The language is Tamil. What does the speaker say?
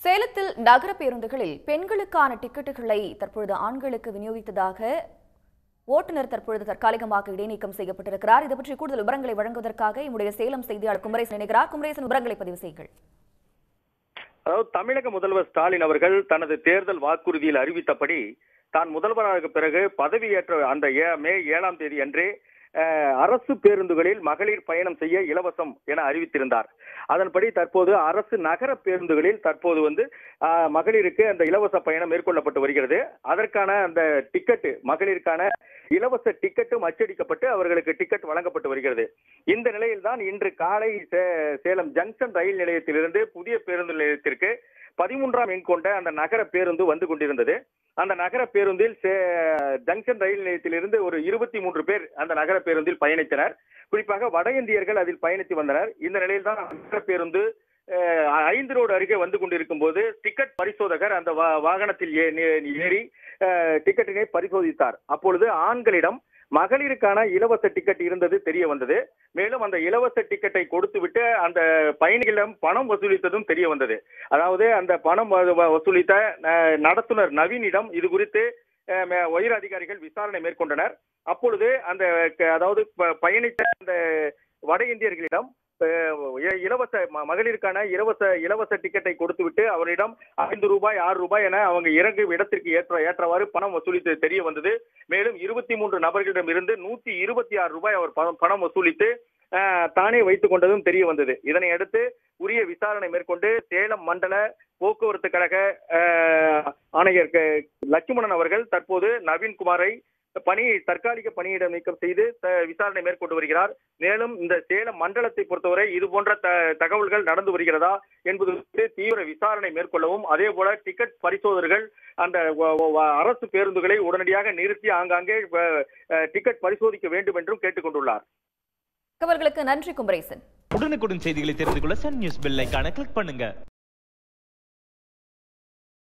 சேலத்தில் நகர பேருந்துகளில் பெண்களுக்கான டிக்கெட்டுகளை தற்பொழுது ஆண்களுக்கு விநியோகித்ததாக ஓட்டுநர் தற்பொழுது தற்காலிகமாக இடைநீக்கம் செய்யப்பட்டிருக்கிறார் இது பற்றி கூடுதல் விவரங்களை வழங்குவதற்காக நம்முடைய சேலம் செய்தியாளர் குமரேசன் இணைகிறார் குமரேசன் விவரங்களை பதிவு செய்யுங்கள் அதாவது தமிழக முதல்வர் ஸ்டாலின் அவர்கள் தனது தேர்தல் வாக்குறுதியில் அறிவித்தபடி தான் முதல்வராக பிறகு பதவியேற்ற அந்த ஏ- மே ஏழாம் தேதி அன்றே அஹ், அரசு பேருந்துகளில் மகளிர் பயணம் செய்ய இலவசம் என அறிவித்திருந்தார் அதன்படி தற்போது அரசு நகர பேருந்துகளில் தற்போது வந்து அஹ், மகளிருக்கு அந்த இலவச பயணம் மேற்கொள்ளப்பட்டு வருகிறது அதற்கான அந்த டிக்கெட் மகளிருக்கான இலவச டிக்கெட்டும் அச்சடிக்கப்பட்டு அவர்களுக்கு டிக்கெட் வழங்கப்பட்டு வருகிறது இந்த நிலையில்தான் இன்று காலை சே- சேலம் ஜங்ஷன் ரயில் நிலையத்திலிருந்து புதிய பேருந்து நிலையத்திற்கு பதிமூன்றாம் எண் கொண்ட அந்த நகர பேருந்து வந்து கொண்டிருந்தது அந்த நகர பேருந்தில் சே- ஜங்ஷன் ரயில் நிலையத்திலிருந்து ஒரு இருபத்தி மூன்று பேர் அந்த நகர பேருந்தில் பயணித்தனர் குறிப்பாக வட இந்தியர்கள் அதில் பயணித்து வந்தனர் இந்த நிலையில் தான் நகர பேருந்து அஹ், ஐந்து ரோடு அருகே வந்து கொண்டிருக்கும் போது டிக்கெட் பரிசோதகர் அந்த வா- வாகனத்தில் ஏ- நே- ஏறி அஹ், டிக்கெட்டினை பரிசோதித்தார் அப்பொழுது ஆண்களிடம் மகளிருக்கான இலவச டிக்கெட் இருந்தது தெரிய வந்தது மேலும் அந்த இலவச டிக்கெட்டை கொடுத்துவிட்டு அந்த பயணிகளிடம் பணம் வசூலித்ததும் தெரிய வந்தது அதாவது அந்த பணம் வ- வ- வசூலித்த அஹ், நடத்துனர் நவீனிடம் இது குறித்து அஹ், மே- உயர் அதிகாரிகள் விசாரணை மேற்கொண்டனர் அப்பொழுது அந்த க- அதாவது ப- பயணித்த அந்த வட இந்தியர்களிடம் அஹ், இ- இலவச ம- மகளிருக்கான இலவச இலவச டிக்கெட்டை கொடுத்துவிட்டு அவரிடம் ஐந்து ரூபாய் ஆறு ரூபாய் என அவங்க இறங்கும் இடத்திற்கு ஏற்ற ஏற்றவாறு பணம் வசூலித்து தெரிய வந்தது மேலும் இருபத்தி மூன்று நபர்களிடம் இருந்து நூத்தி இருபத்தி ஆறு ரூபாய் அவர் பணம் பணம் வசூலித்து அஹ், தானே வைத்துக் கொண்டதும் தெரிய வந்தது இதனை அடுத்து உரிய விசாரணை மேற்கொண்டு சேலம் மண்டல போக்குவரத்து கழக அஹ், ஆணையர் க- லட்சுமணன் அவர்கள் தற்போது நவீன்குமாரை பணி தற்காலிக பணியிட நீக்கம் செய்து த- விசாரணை மேற்கொண்டு வருகிறார் மேலும் இந்த சேலம் மண்டலத்தை பொறுத்தவரை இது போன்ற த- தகவல்கள் நடந்து வருகிறதா என்பது குறித்து தீவிர விசாரணை மேற்கொள்ளவும் அதே போல டிக்கெட் பரிசோதகர்கள் அந்த வ- வ- அரசு பேருந்துகளை உடனடியாக நிறுத்தி ஆங்காங்கே வ- அஹ், டிக்கெட் பரிசோதிக்க வேண்டும் என்றும் கேட்டுக்கொண்டுள்ளார் தகவல்களுக்கு நன்றி குமரேசன் உடனுக்குடன் செய்திகளை தெரிந்து கொள்ள சன் நியூஸ் பெல் ஐகானை கிளிக் பண்ணுங்க